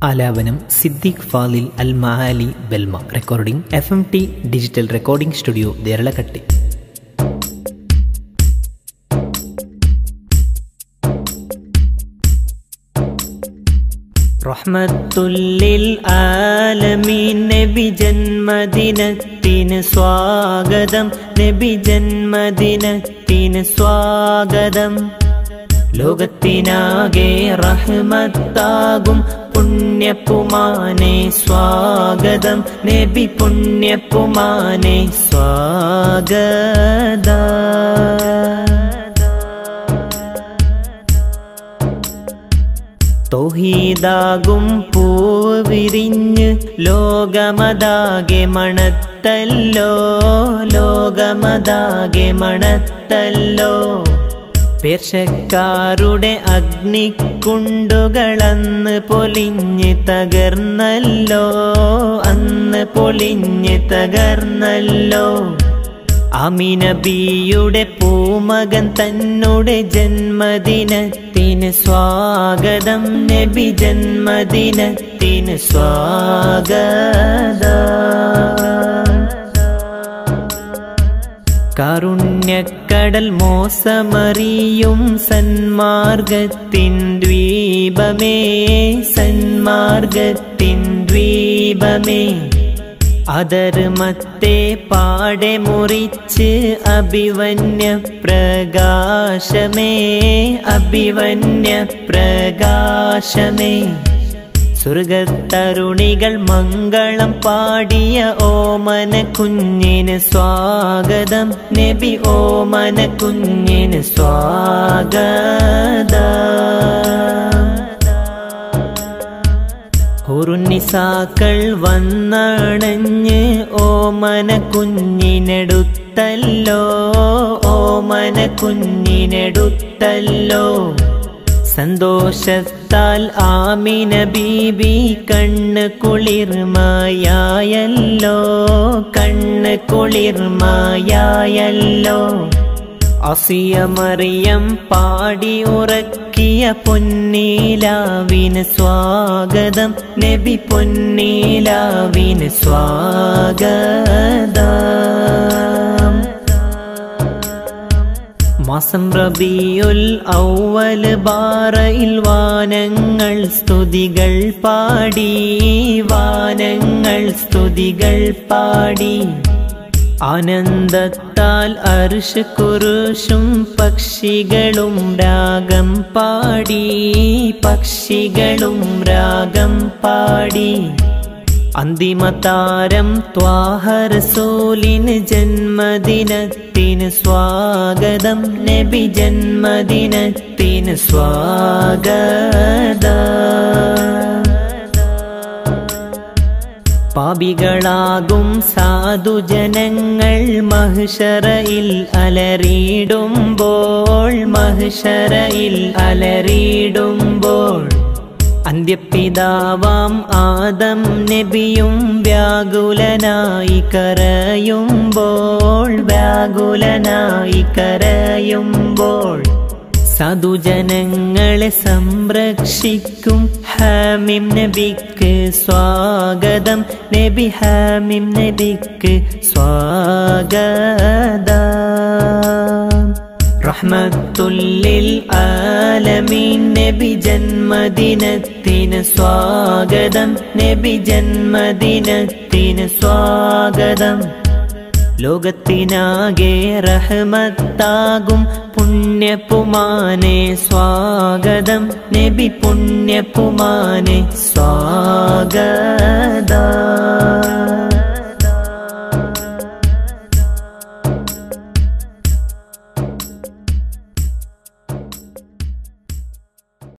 ആലാപനം Siddique Falil Al Mahali Belma recording F M T digital recording studio ദേരളക്കട്ടി റഹ്മത്തുല്ലിൽ ആലമീൻ നബി ജന്മദിനത്തിന് സ്വാഗതം നബി ജന്മദിനത്തിന് സ്വാഗതം ലോകത്തിനാകെ റഹ്മത്താകും പുണ്യപ്പുമാനെ സ്വാഗതം നബി പുണ്യപ്പുമാനെ സ്വാഗത തോഹീദാകും പൂവ് വിരിഞ്ഞ് ലോകമതാകെ മണത്തല്ലോ ലോകമതാകെ മണത്തല്ലോ പേർഷക്കാരുടെ അഗ്നിക്കുണ്ടുകളന്ന് പൊലിഞ്ഞ് തകർന്നല്ലോ അന്ന് പൊലിഞ്ഞ് തകർന്നല്ലോ അമിനബിയുടെ പൂമകൻ തന്നോട് ജന്മദിനത്തിന് സ്വാഗതം നബി ജന്മദിനത്തിന് സ്വാഗതം കാരുണ്യക്കടൽ മോസമറിയും സന്മാർഗത്തിൻ ദ്വീപമേ സന്മാർഗത്തിൻ ദ്വീപമേ അധർമ്മത്തെ പാടെ മുറിച്ച് അഭിവന്യ പ്രകാശമേ അഭിവന്യ പ്രകാശമേ സ്വർഗത്തരുണികൾ മംഗളം പാടിയ ഓമന കുഞ്ഞിന് സ്വാഗതം നബി ഓമന കുഞ്ഞിന് സ്വാഗതം ഹുറുനിസാക്കൾ വന്നണഞ്ഞ് ഓമന കുഞ്ഞിനെടുത്തല്ലോ ഓമന കുഞ്ഞിനെടുത്തല്ലോ സന്തോഷത്താൽ ആമിന ബീബി കണ്ണ് കുളിർമയായല്ലോ കണ്ണ് കുളിർമയായല്ലോ അസിയമറിയം പാടി ഉറക്കിയ പൊന്നീലാവിന് സ്വാഗതം നബി പൊന്നീലാവിന് സ്വാഗതം മാസം റബിയുൽ ഔവൽ ബാറയിൽ വാനങ്ങൾ സ്തുതികൾ പാടി വാനങ്ങൾ സ്തുതികൾ പാടി ആനന്ദത്താൽ അർഷ് കുറുഷും പക്ഷികളും രാഗം പാടി പക്ഷികളും രാഗം പാടി അന്തിമതാരം ത്വാഹരസൂലിന് ജന്മദിനത്തിന് സ്വാഗതം നബി ജന്മദിനത്തിന് സ്വാഗതം പാപികളാകും സാധുജനങ്ങൾ മഹിഷറയിൽ അലറിയിടുമ്പോൾ മഹിഷറയിൽ അലറിയിടുമ്പോൾ അന്ത്യപിതാവാം ആദം നബിയും വ്യാകുലനായി കരയുമ്പോൾ വ്യാകുലനായി കരയുമ്പോൾ സാധുജനങ്ങളെ സംരക്ഷിക്കും ഹാമിം നബിക്ക് സ്വാഗതം നബി ഹാമിം നബിക്ക് സ്വാഗതം റഹ്മത്തുല്ലിൽ ആലമീൻ നബി ജന്മദിനത്തിന് സ്വാഗതം നബി ജന്മദിനത്തിന് സ്വാഗതം ലോകത്തിനാകെ റഹ്മത്താകും പുണ്യപ്പുമാനെ സ്വാഗതം നബി പുണ്യപ്പുമാനെ സ്വാഗതം